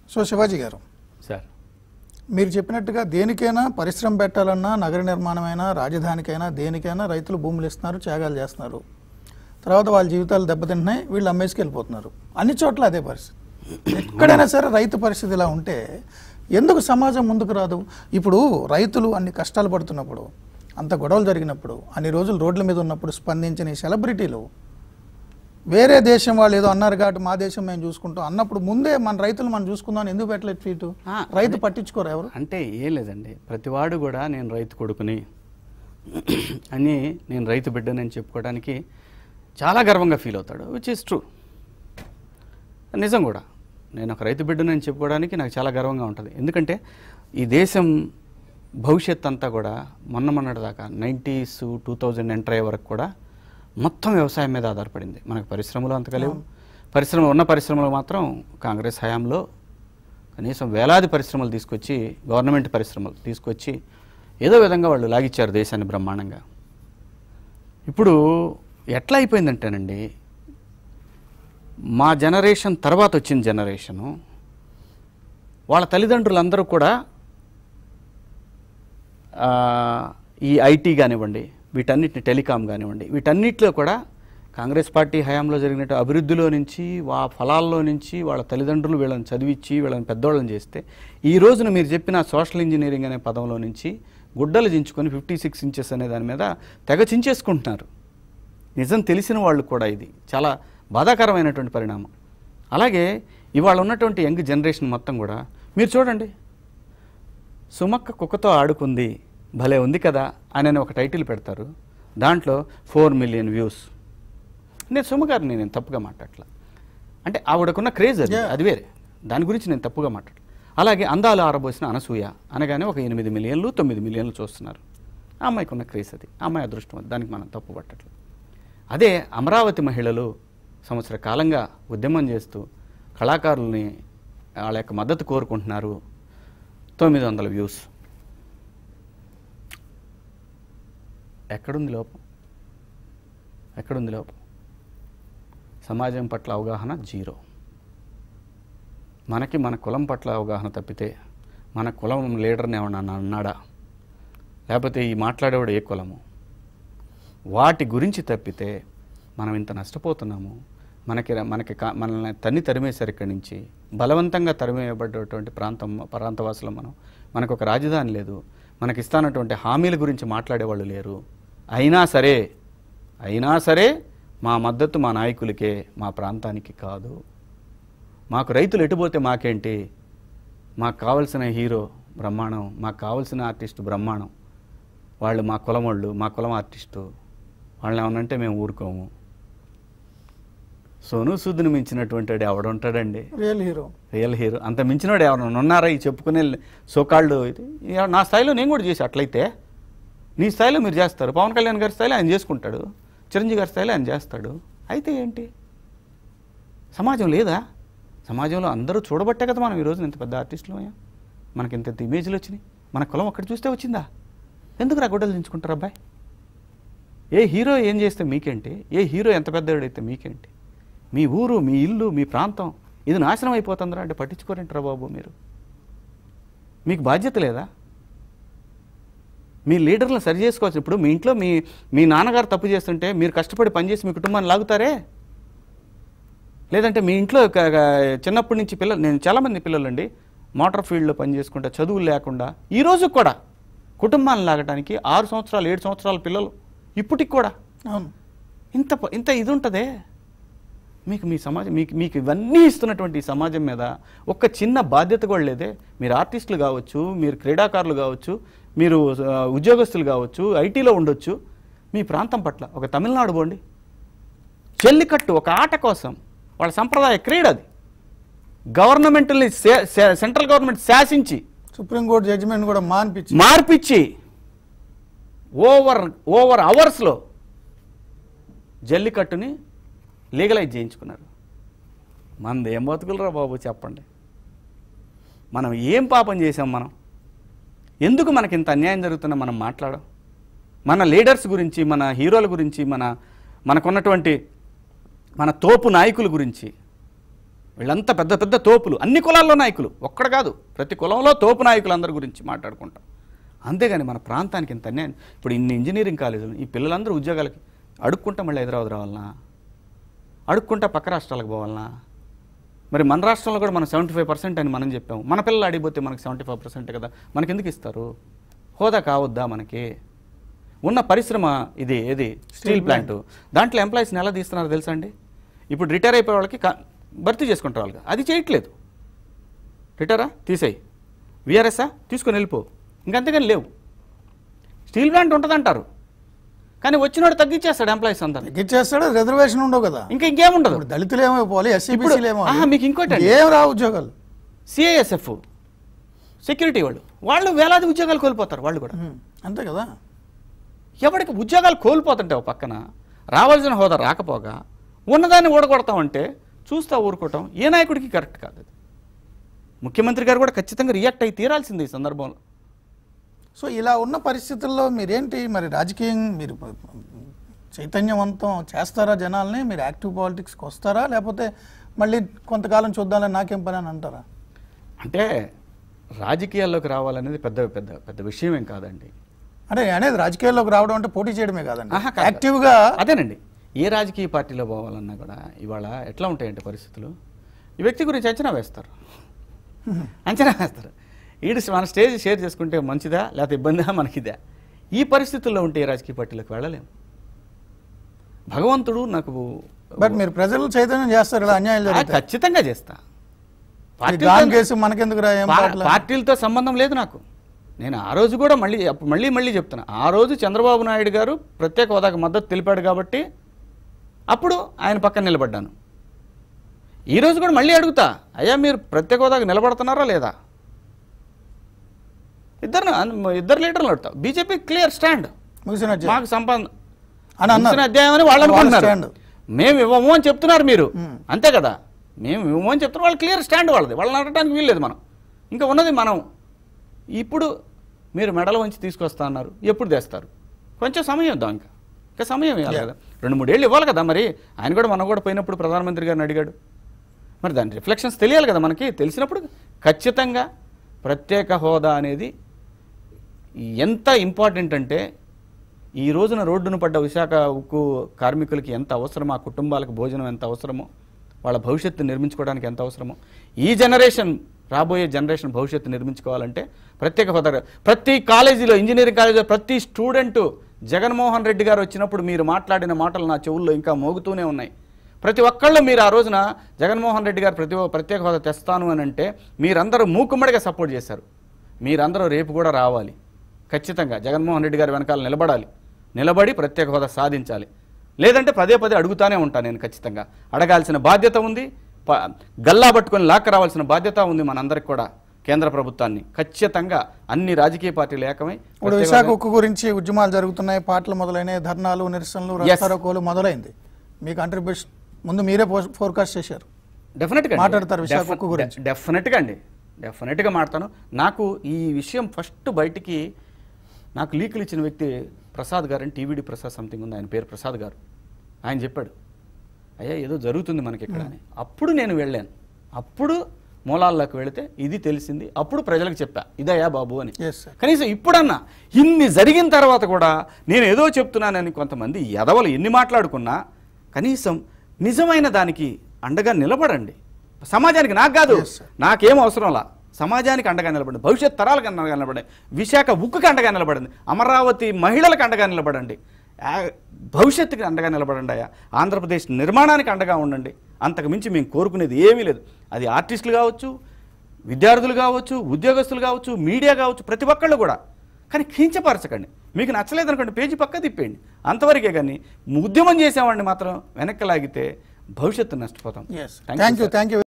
So Shivaji గారు sir మీరు చెప్పినట్టుగా దేనికైనా పరిశ్రమ పెట్టాలన్నా నగర నిర్మాణమైనా రాజధానికైనా దేనికైనా రైతులు భూములు ఇస్తున్నారు త్యాగాలు చేస్తున్నారు తర్వాత వాళ్ళ జీవితాలు దెబ్బతింటున్నాయి వీళ్ళు అమ్మేసుకు వెళ్ళిపోతున్నారు అన్ని చోట్ల అదే పరిస్థితి ఎక్కడైనా సరే రైతు పరిస్థితి ఇలా ఉంటే ఎందుకు సమాజం ముందుకు రాదు ఇప్పుడు రైతులు అన్ని కష్టాలు పడుతున్నప్పుడు అంత గొడవలు జరిగినప్పుడు అన్ని రోజులు రోడ్ల మీద ఉన్నప్పుడు స్పందించిన ఈ సెలబ్రిటీలు వేరే దేశం వాళ్ళు ఏదో అన్నారు కాబట్టి మా దేశం మేము చూసుకుంటాం అన్నప్పుడు ముందే మన రైతులు మనం చూసుకుందాం అని ఎందుకు పెట్టలేదు ట్వీట్ ఆ, రైతు పట్టించుకోరు ఎవరు అంటే ఏం లేదండి ప్రతివాడు కూడా నేను రైతు కొడుకుని అని నేను రైతు బిడ్డనని చెప్పుకోవడానికి చాలా గర్వంగా ఫీల్ అవుతాడు విచ్ ఇస్ ట్రూ నిజం కూడా నేను ఒక రైతు బిడ్డనని చెప్పుకోవడానికి నాకు చాలా గర్వంగా ఉంటుంది ఎందుకంటే ఈ దేశం భవిష్యత్ అంతా కూడా మొన్న మొన్నటి దాకా నైంటీస్ టూ థౌజండ్ ఎంటర్ అయ్యే వరకు కూడా మొత్తం వ్యవసాయం మీద ఆధారపడింది మనకు పరిశ్రమలు అంతగా లేవు పరిశ్రమ ఉన్న పరిశ్రమలు మాత్రం కాంగ్రెస్ హయాంలో కనీసం వేలాది పరిశ్రమలు తీసుకొచ్చి గవర్నమెంట్ పరిశ్రమలు తీసుకొచ్చి ఏదో విధంగా వాళ్ళు లాగిచ్చారు దేశాన్ని బ్రహ్మాండంగా ఇప్పుడు ఎట్లా అయిపోయిందంటేనండి మా జనరేషన్ తర్వాత వచ్చిన జనరేషను వాళ్ళ తల్లిదండ్రులందరూ కూడా ఆ, ఈ ఐటీ కానివ్వండి వీటన్నిటిని టెలికాం కానివ్వండి వీటన్నిటిలో కూడా కాంగ్రెస్ పార్టీ హయాంలో జరిగినట్టు అభివృద్ధిలో నుంచి వా ఫలాల్లో నుంచి వాళ్ళ తల్లిదండ్రులు వీళ్ళని చదివించి వీళ్ళని పెద్దోళ్ళని చేస్తే ఈ రోజున మీరు చెప్పిన సోషల్ ఇంజనీరింగ్ అనే పదంలో నుంచి గుడ్డలు చించుకొని ఫిఫ్టీ సిక్స్ ఇంచెస్ అనే దాని మీద తెగ చించేసుకుంటున్నారు నిజం తెలిసిన వాళ్ళు కూడా ఇది చాలా బాధాకరమైనటువంటి పరిణామం అలాగే ఇవాళ ఉన్నటువంటి యంగ్ జనరేషన్ మొత్తం కూడా మీరు చూడండి సుమక్క కుక్కతో ఆడుకుంది భలే ఉంది కదా అని ఒక టైటిల్ పెడతారు దాంట్లో ఫోర్ మిలియన్ వ్యూస్ నేను సుమగారు నేను తప్పుగా మాట్లాడట్లా అంటే ఆవిడకున్న క్రేజ్ అది అది వేరే దాని గురించి నేను తప్పుగా మాట్లాడలే అలాగే అందాలు ఆరబోసిన అనసూయ అనగానే ఒక ఎనిమిది మిలియన్లు తొమ్మిది మిలియన్లు చూస్తున్నారు ఆ అమ్మాయికి ఉన్న క్రేజ్ అది ఆ అమ్మాయి అదృష్టం అది దానికి మనం తప్పు పట్టట్లేదు అదే అమరావతి మహిళలు సంవత్సర కాలంగా ఉద్యమం చేస్తూ కళాకారుల్ని వాళ్ళ యొక్క మద్దతు కోరుకుంటున్నారు తొమ్మిది వందల వ్యూస్ ఎక్కడుంది లోపం ఎక్కడుంది లోపం సమాజం పట్ల అవగాహన జీరో మనకి మన కులం పట్ల అవగాహన తప్పితే మన కులం లీడర్ని ఏమన్నా అన్నాడా లేకపోతే ఈ మాట్లాడేవాడు ఏ కులము వాటి గురించి తప్పితే మనం ఇంత నష్టపోతున్నాము మనకి మనకి కా- మనల్ని తన్ని తరిమేశారు ఇక్కడి నుంచి బలవంతంగా తరిమేయబడ్డటువంటి ప్రాంతం ప్రాంతవాసులు మనం మనకు ఒక రాజధాని లేదు మనకి ఇస్తానటువంటి హామీల గురించి మాట్లాడేవాళ్ళు లేరు అయినా సరే అయినా సరే మా మద్దతు మా నాయకులకే మా ప్రాంతానికి కాదు మాకు రైతులు ఎటుపోతే మాకేంటి మాకు కావలసిన హీరో బ్రహ్మాండం మాకు కావలసిన ఆర్టిస్టు బ్రహ్మాండం వాళ్ళు మా కులం వాళ్ళు మా కులం ఆర్టిస్టు వాళ్ళని ఏమనంటే మేము ఊరుకోము సోను సూద్ని మించినటువంటి వాడు ఎవడుంటాడండి రియల్ హీరో రియల్ హీరో అంత మించినవాడు ఎవరైనా ఉన్నారా ఈ చెప్పుకునే సోకాళ్ళు ఇది ఇక నా స్థాయిలో నేను కూడా చేసి అట్లయితే నీ స్థాయిలో మీరు చేస్తారు పవన్ కళ్యాణ్ గారి స్థాయిలో ఆయన చేసుకుంటాడు చిరంజీవి గారి స్థాయిలో ఆయన చేస్తాడు అయితే ఏంటి సమాజం లేదా సమాజంలో అందరూ చూడబట్టే కదా మనం ఈరోజు ఇంత పెద్ద ఆర్టిస్టులు అయ్యాం మనకి ఇంత ఇంత ఇమేజ్లు వచ్చినాయి మన కులం అక్కడ చూస్తే వచ్చిందా ఎందుకు రా గుడ్డలు దించుకుంటారు అబ్బాయి ఏ హీరో ఏం చేస్తే మీకేంటి ఏ హీరో ఎంత పెద్దవాడైతే మీకేంటి మీ ఊరు మీ ఇల్లు మీ ప్రాంతం ఇది నాశనం అయిపోతుందిరా అంటే పట్టించుకోరేంటరా బాబు మీరు మీకు బాధ్యత లేదా మీ లీడర్లను సరి చేసుకోవచ్చు ఇప్పుడు మీ ఇంట్లో మీ మీ నాన్నగారు తప్పు చేస్తుంటే మీరు కష్టపడి పనిచేసి మీ కుటుంబాన్ని లాగుతారే లేదంటే మీ ఇంట్లో క- క- చిన్నప్పటి నుంచి పిల్లలు నేను చాలామంది పిల్లలండి మోటార్ ఫీల్డ్లో పని చేసుకుంటా చదువులు లేకుండా ఈ రోజు కూడా కుటుంబాన్ని లాగడానికి ఆరు సంవత్సరాలు ఏడు సంవత్సరాల పిల్లలు ఇప్పటికి కూడా అవును ఇంత ప- ఇంత ఇది ఉంటుందే మీకు మీ సమాజం మీకు మీకు ఇవన్నీ ఇస్తున్నటువంటి ఈ సమాజం మీద ఒక్క చిన్న బాధ్యత కూడా లేదే మీరు ఆర్టిస్టులు కావచ్చు మీరు క్రీడాకారులు కావచ్చు మీరు ఆ, ఉద్యోగస్తులు కావచ్చు ఐటీలో ఉండొచ్చు మీ ప్రాంతం పట్ల ఒక తమిళనాడు పోండి జల్లికట్టు ఒక ఆట కోసం వాళ్ళ సంప్రదాయ క్రీడ అది గవర్నమెంట్ని సెంట్రల్ గవర్నమెంట్ శాసించి సుప్రీంకోర్టు జడ్జిమెంట్ కూడా మాన్పించి మార్పిచ్చి ఓవర్ ఓవర్ అవర్స్లో జల్లికట్టుని లీగలైజ్ చేయించుకున్నారు మనది ఏం బతుకులరా బాబు చెప్పండి మనం ఏం పాపం చేసాం మనం ఎందుకు మనకి ఇంత అన్యాయం జరుగుతున్నా మనం మాట్లాడం మన లీడర్స్ గురించి మన హీరోల గురించి మన మనకున్నటువంటి మన తోపు నాయకుల గురించి వీళ్ళంతా పెద్ద పెద్ద తోపులు అన్ని కులాల్లో నాయకులు ఒక్కడ కాదు ప్రతి కులంలో తోపు నాయకులు అందరి గురించి మాట్లాడుకుంటాం అంతేగాని మన ప్రాంతానికి ఇంత అన్యాయం ఇప్పుడు ఇన్ని ఇంజనీరింగ్ కాలేజీలు ఈ పిల్లలందరూ ఉద్యోగాలకి అడుక్కుంటా మళ్ళీ హైదరాబాద్ రావాలనా అడుక్కుంటా పక్క రాష్ట్రాలకు పోవాలనా మరి మన రాష్ట్రంలో కూడా మనం సెవెంటీ ఫైవ్ పర్సెంట్ అని మనం చెప్పాము మన పిల్లలు అడిగిపోతే మనకి సెవెంటీ ఫైవ్ పర్సెంట్ కదా మనకి ఎందుకు ఇస్తారు హోదా కావద్దా మనకి ఉన్న పరిశ్రమ ఇది ఏది స్టీల్ ప్లాంట్ దాంట్లో ఎంప్లాయీస్ని ఎలా తీస్తున్నారు తెలుసా అండి ఇప్పుడు రిటైర్ అయిపోయే వాళ్ళకి క- భర్తీ చేసుకుంటారు వాళ్ళకి అది చేయట్లేదు రిటైరా తీసేయి విఆర్ఎస్ఆ తీసుకొని వెళ్ళిపో ఇంకంతేగాని లేవు స్టీల్ ప్లాంట్ ఉంటుందంటారు కానీ వచ్చినోడు తగ్గించేస్తాడు ఎంప్లాయీస్ అందరు తగ్గించేస్తాడు రిజర్వేషన్ ఉండవు కదా ఇంకా ఇంకేముండదు ఇప్పుడు దళితులు ఏమైపోవాలి ఎస్సీ ఇప్పుడు- బీసీలు ఏమో ఆహా, మీకు ఇంకోటి అండి. ఏం రావు ఉద్యోగాలు సిఐఎస్ఎఫ్ సెక్యూరిటీ వాళ్ళు వాళ్ళు వేలాది ఉద్యోగాలు కోల్పోతారు వాళ్ళు కూడా ఉమ్, అంతే కదా ఎవరికి ఉద్యోగాలు కోల్పోతుంటే ఓ పక్కన రావాల్సిన హోదా రాకపోగా ఉన్నదాన్ని ఓడగొడతామంటే చూస్తా ఊరుకోవటం ఏ నాయకుడికి కరెక్ట్ కాదు అది ముఖ్యమంత్రి గారు కూడా ఖచ్చితంగా రియాక్ట్ అయి తీరాల్సింది ఈ సందర్భంలో సో ఇలా ఉన్న పరిస్థితుల్లో మీరేంటి మరి రాజకీయం మీరు చైతన్యవంతం చేస్తారా జనాల్ని మీరు యాక్టివ్ పాలిటిక్స్కి వస్తారా లేకపోతే మళ్ళీ కొంతకాలం చూద్దామని నాకేం పని అని అంటారా అంటే రాజకీయాల్లోకి రావాలనేది పెద్ద పెద్ద పెద్ద విషయం ఏం కాదండి అంటే అనేది రాజకీయాల్లోకి రావడం అంటే పోటీ చేయడమే కాదండి ఆహా, కాదు. యాక్టివ్గా అదేనండి ఏ రాజకీయ పార్టీలో పోవాలన్నా కూడా ఇవాళ ఎట్లా ఉంటాయంటే పరిస్థితులు ఈ వ్యక్తి గురించి అంచనా వేస్తారు అంచనా వేస్తారు ఈడు మన స్టేజ్ షేర్ చేసుకుంటే మంచిదా లేకపోతే ఇబ్బందా మనకిదా ఈ పరిస్థితుల్లో ఉంటే ఏ రాజకీయ పార్టీలకు వెళ్ళలేము భగవంతుడు నాకు బట్ మీరు ప్రజలు చైతన్యం చేస్తారు ఇలా అన్యాయం ఆ, జరుగుతాయి ఖచ్చితంగా చేస్తా ఈ పార్టీలతో- గాన్ కేసు మనకెందుకు రా ఏం పా- పాటలు? పార్టీలతో సంబంధం లేదు నాకు నేను ఆ రోజు కూడా మళ్ళీ అప్పుడు మళ్ళీ మళ్ళీ చెప్తున్నా ఆ రోజు చంద్రబాబు నాయుడు గారు ప్రత్యేక హోదాకు మద్దతు తెలిపాడు కాబట్టి అప్పుడు ఆయన పక్కన నిలబడ్డాను ఈ రోజు కూడా మళ్ళీ అడుగుతా అయ్యా మీరు ప్రత్యేక హోదాకు నిలబడుతున్నారా లేదా ఇద్దరు ఇద్దరు లీడర్లు అడుగుతా బీజేపీ క్లియర్ స్టాండ్ ముగిసిన అధ్యాయం. మాకు సంపాదన అని అన్నారు. ముగిసిన అధ్యాయం అని వాళ్ళు వాళ్ళ అనుకుంటున్నారు స్టాండ్. మేము ఇవ్వము అని చెప్తున్నారు మీరు మ్మ్. అంతే కదా మేము ఇవ్వము అని చెప్తున్నారు వాళ్ళు క్లియర్ స్టాండ్ వాళ్ళది వాళ్ళని అనడానికి వీల్లేదు మనం ఇంకా ఉన్నది మనం ఇప్పుడు మీరు మెడల వంచి తీసుకొస్తా అన్నారు ఎప్పుడు తెస్తారు కొంచెం సమయం ఇద్దాం ఇంకా ఇంకా సమయం ఇవ్వాలి కదా రెండు మూడేళ్ళు ఇవ్వాలి కదా మరి ఆయన కూడా మనం కూడా పోయినప్పుడు ప్రధానమంత్రి గారిని అడిగాడు మరి దాని రిఫ్లెక్షన్స్ తెలియాలి కదా మనకి తెలిసినప్పుడు ఖచ్చితంగా ప్రత్యేక హోదా అనేది ఎంత ఇంపార్టెంట్ అంటే ఈ రోజున రోడ్డున పడ్డ విశాఖ ఉక్కు కార్మికులకి ఎంత అవసరమో ఆ కుటుంబాలకు భోజనం ఎంత అవసరమో వాళ్ళ భవిష్యత్తు నిర్మించుకోవడానికి ఎంత అవసరమో ఈ జనరేషన్ రాబోయే జనరేషన్ భవిష్యత్తు నిర్మించుకోవాలంటే ప్రత్యేక హోదా ప్రతి కాలేజీలో ఇంజనీరింగ్ కాలేజీలో ప్రతి స్టూడెంట్ జగన్మోహన్ రెడ్డి గారు వచ్చినప్పుడు మీరు మాట్లాడిన మాటలు నా చెవుల్లో ఇంకా మోగుతూనే ఉన్నాయి ప్రతి ఒక్కళ్ళు మీరు ఆ రోజున జగన్మోహన్ రెడ్డి గారు ప్రతి ప్రత్యేక హోదా తెస్తాను అని అంటే మీరందరూ మూకుమ్మడిగా సపోర్ట్ చేశారు మీరందరూ రేపు కూడా రావాలి ఖచ్చితంగా జగన్మోహన్ రెడ్డి గారి వెనకాల నిలబడాలి నిలబడి ప్రత్యేక హోదా సాధించాలి లేదంటే పదే పదే అడుగుతానే ఉంటాను నేను ఖచ్చితంగా అడగాల్సిన బాధ్యత ఉంది ప- గల్లా పట్టుకొని లాక్క రావాల్సిన బాధ్యత ఉంది మనందరికి కూడా కేంద్ర ప్రభుత్వాన్ని ఖచ్చితంగా అన్ని రాజకీయ పార్టీలు ఏకమై ఇప్పుడు ప్రత్యేక విశాఖ హోదా- ఉక్కు గురించి ఉద్యమాలు జరుగుతున్నాయి పాటలు మొదలైనాయి ధర్నాలు నిరసనలు Yes. రస్తారోకోలు మొదలైంది మీ కంట్రిబ్యూషన్ ముందు మీరే ఫోర్కాస్ట్ చేశారు డెఫినెట్గా అండి. మాట్లాడతారు విశాఖ డెఫి- ఉక్కు గురించి. డె- డెఫినెట్గా అండి డెఫినెట్గా మాడతాను నాకు ఈ విషయం ఫస్ట్ బయటికి నాకు లీకులు ఇచ్చిన వ్యక్తి ప్రసాద్ గారు అని టీవీడీ ప్రసాద్ సంథింగ్ ఉంది ఆయన పేరు ప్రసాద్ గారు ఆయన చెప్పాడు అయ్యా ఏదో జరుగుతుంది మనకి ఇక్కడ అని అప్పుడు నేను వెళ్ళాను అప్పుడు మూలాల్లోకి వెళితే ఇది తెలిసింది అప్పుడు ప్రజలకు చెప్పా ఇదయ్యా బాబు అని ఎస్ సార్ కనీసం ఇప్పుడన్నా ఇన్ని జరిగిన తర్వాత కూడా నేను ఏదో చెప్తున్నానని కొంతమంది ఎదవలు ఎన్ని మాట్లాడుకున్నా కనీసం నిజమైన దానికి అండగా నిలబడండి సమాజానికి నాకు కాదు Yes, sir. నాకేం అవసరంలా సమాజానికి అండగా నిలబడండి భవిష్యత్ తరాలకు అండగా నిలబడండి విశాఖ ఉక్కుకి అండగా నిలబడండి అమరావతి మహిళలకు అండగా నిలబడండి ఆ, భవిష్యత్తుకి అండగా నిలబడండి అయ్యా ఆంధ్రప్రదేశ్ నిర్మాణానికి అండగా ఉండండి అంతకు మించి మేము కోరుకునేది ఏమీ లేదు అది ఆర్టిస్టులు కావచ్చు విద్యార్థులు కావచ్చు ఉద్యోగస్తులు కావచ్చు మీడియా కావచ్చు ప్రతి ఒక్కళ్ళు కూడా కానీ కించపరచకండి మీకు నచ్చలేదనుకోండి పేజీ పక్క తిప్పేయండి అంతవరకే కానీ ఉద్యమం చేసేవాడిని మాత్రం వెనక్కి లాగితే భవిష్యత్తు నష్టపోతాం yes Thank you, thank you sir. Thank you